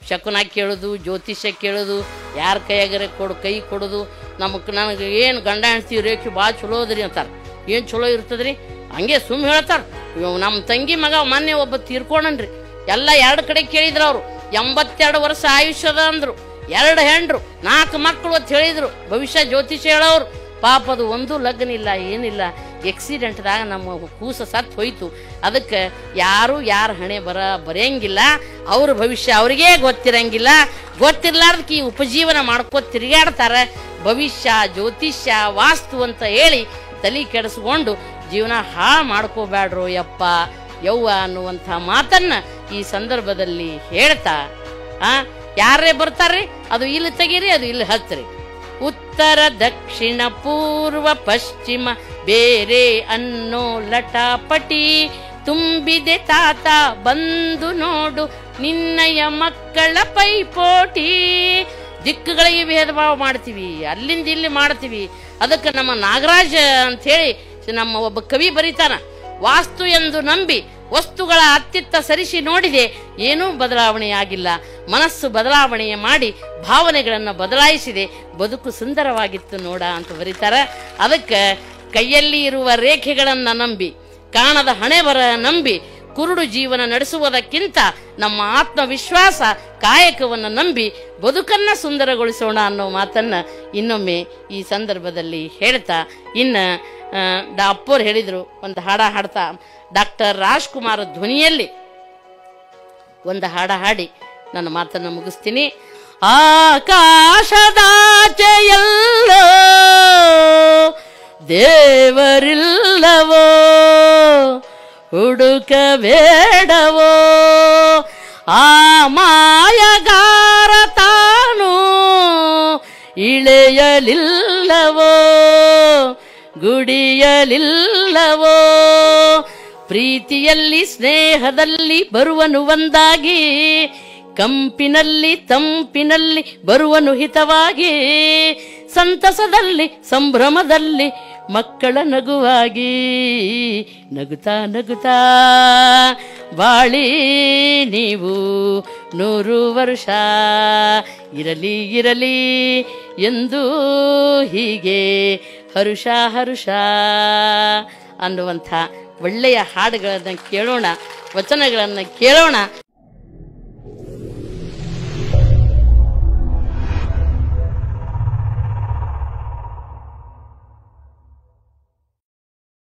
ಶಕುನ ಕೇಳೋದು ಜ್ಯೋತಿಷ್ಯ ಕೇಳೋದು ಯಾರ ಕೈಯಾಗರೆ ಕೊಡು ಕೈ ಕೊಡೋದು ನಮಗೆ ನನಗೆ ಏನು ಗಂಡ ಹೆಂಡ್ತಿ ರೇಖೆ ಭಾಳ ಚಲೋ ಅದ್ರಿ ಅಂತಾರೆ ಏನು ಚಲೋ ಇರ್ತದ್ರಿ ಹಂಗೆ ಸುಮ್ಮ ಹೇಳ್ತಾರೆ ನಮ್ಮ ತಂಗಿ ಮಗ ಮೊನ್ನೆ ಒಬ್ಬ ತೀರ್ಕೊಂಡನ್ರಿ ಎಲ್ಲ ಎರಡು ಕಡೆ ಕೇಳಿದ್ರು ಅವರು ಎಂಬತ್ತೆರಡು ವರ್ಷ ಆಯುಷ್ಯದ ಅಂದ್ರು ಎರಡು ಹೆಂಡ್ರು ನಾಲ್ಕು ಮಕ್ಕಳು ಅಂತ ಹೇಳಿದ್ರು ಭವಿಷ್ಯ ಜ್ಯೋತಿಷ್ಯ ಹೇಳೋರು ಪಾಪ ಅದು ಒಂದು ಲಗ್ನ ಇಲ್ಲ ಏನಿಲ್ಲ ಎಕ್ಸಿಡೆಂಟ್ದಾಗ ನಮ್ಮ ಕೂಸ ಸತ್ತು ಹೋಯ್ತು ಅದಕ್ಕೆ ಯಾರು ಯಾರ ಹಣೆ ಬರ ಬರೆಯಂಗಿಲ್ಲ ಅವ್ರ ಭವಿಷ್ಯ ಅವ್ರಿಗೇ ಗೊತ್ತಿರಂಗಿಲ್ಲ ಗೊತ್ತಿರ್ಲಾರ್ದಕ್ಕೆ ಈ ಉಪಜೀವನ ಮಾಡ್ಕೋತ ತಿರುಗಾಡ್ತಾರೆ ಭವಿಷ್ಯ ಜ್ಯೋತಿಷ್ಯ ವಾಸ್ತು ಅಂತ ಹೇಳಿ ತಲೆ ಕೆಡಿಸ್ಕೊಂಡು ಜೀವನ ಹಾಳು ಮಾಡ್ಕೋಬ್ಯಾಡ್ರು ಯಪ್ಪ ಯವ್ವ ಅನ್ನುವಂಥ ಮಾತನ್ನ ಈ ಸಂದರ್ಭದಲ್ಲಿ ಹೇಳ್ತಾ ಆ ಯಾರೇ ಬರ್ತಾರ್ರಿ ಅದು ಇಲ್ಲಿ ತೆಗೀರಿ ಅದು ಇಲ್ಲಿ ಹಚ್ಚ್ರಿ ಉತ್ತರ ದಕ್ಷಿಣ ಪೂರ್ವ ಪಶ್ಚಿಮ ಬೇರೆ ಅನ್ನೋ ಲಟಾಪಟಿ ತುಂಬಿದೆ ತಾತ ಬಂದು ನೋಡು ನಿನ್ನಯ ಮಕ್ಕಳ ಪೈಪೋಟಿ ದಿಕ್ಕುಗಳಿಗೆ ಭೇದ ಭಾವ ಮಾಡ್ತೀವಿ ಅಲ್ಲಿಂದ ಇಲ್ಲಿ ಮಾಡ್ತೀವಿ ಅದಕ್ಕೆ ನಮ್ಮ ನಾಗರಾಜ ಅಂತ ಹೇಳಿ ನಮ್ಮ ಒಬ್ಬ ಕವಿ ಬರೀತಾನ ವಾಸ್ತು ಎಂದು ನಂಬಿ ವಸ್ತುಗಳ ಅತ್ತಿತ್ತ ಸರಿಸಿ ನೋಡಿದೆ ಏನೂ ಬದಲಾವಣೆಯಾಗಿಲ್ಲ ಮನಸ್ಸು ಬದಲಾವಣೆಯ ಮಾಡಿ ಭಾವನೆಗಳನ್ನು ಬದಲಾಯಿಸಿದೆ ಬದುಕು ಸುಂದರವಾಗಿತ್ತು ನೋಡ ಅಂತ ಬರೀತಾರೆ ಅದಕ್ಕೆ ಕೈಯಲ್ಲಿ ಇರುವ ರೇಖೆಗಳನ್ನು ನಂಬಿ ಕಾಣದ ಹಣೆ ಬರ ನಂಬಿ ಕುರುಡು ಜೀವನ ನಡೆಸುವುದಕ್ಕಿಂತ ನಮ್ಮ ಆತ್ಮವಿಶ್ವಾಸ ಕಾಯಕವನ್ನು ನಂಬಿ ಬದುಕನ್ನ ಸುಂದರಗೊಳಿಸೋಣ ಅನ್ನೋ ಮಾತನ್ನ ಇನ್ನೊಮ್ಮೆ ಈ ಸಂದರ್ಭದಲ್ಲಿ ಹೇಳ್ತಾ ಇನ್ನು ಆ, ಡಾ ಅಪ್ಪೋರು ಹೇಳಿದರು ಒಂದು ಹಾಡ ಹಾಡ್ತಾ ಡಾಕ್ಟರ್ ರಾಜ್ಕುಮಾರ್ ಧ್ವನಿಯಲ್ಲಿ ಒಂದು ಹಾಡ ಹಾಡಿ ನನ್ನ ಮಾತನ್ನು ಮುಗಿಸ್ತೀನಿ ಆಕಾಶದಾಚೆಯಲ್ಲೋ ದೇವರಿಲ್ಲವೋ ಹುಡುಕಬೇಡವೋ ಆ ಮಾಯಗಾರ ತಾನು ಇಳೆಯಲಿಲ್ಲವೋ ಗುಡಿಯಲಿಲ್ಲವೋ ಪ್ರೀತಿಯಲ್ಲಿ ಸ್ನೇಹದಲ್ಲಿ ಬರುವನು ಒಂದಾಗಿ ಕಂಪಿನಲ್ಲಿ ತಂಪಿನಲ್ಲಿ ಬರುವನು ಹಿತವಾಗಿ ಸಂತಸದಲ್ಲಿ ಸಂಭ್ರಮದಲ್ಲಿ ಮಕ್ಕಳ ನಗುವಾಗಿ ನಗುತ್ತಾ ನಗುತ್ತಾ ಬಾಳಿ ನೀವು ನೂರು ವರ್ಷ ಇರಲಿ ಇರಲಿ ಎಂದು ಹೀಗೆ ಹರುಷ ಹರುಷ ಅನ್ನುವಂಥ ಒಳ್ಳೆಯ ಹಾಡುಗಳನ್ನು ಕೇಳೋಣ ವಚನಗಳನ್ನು ಕೇಳೋಣ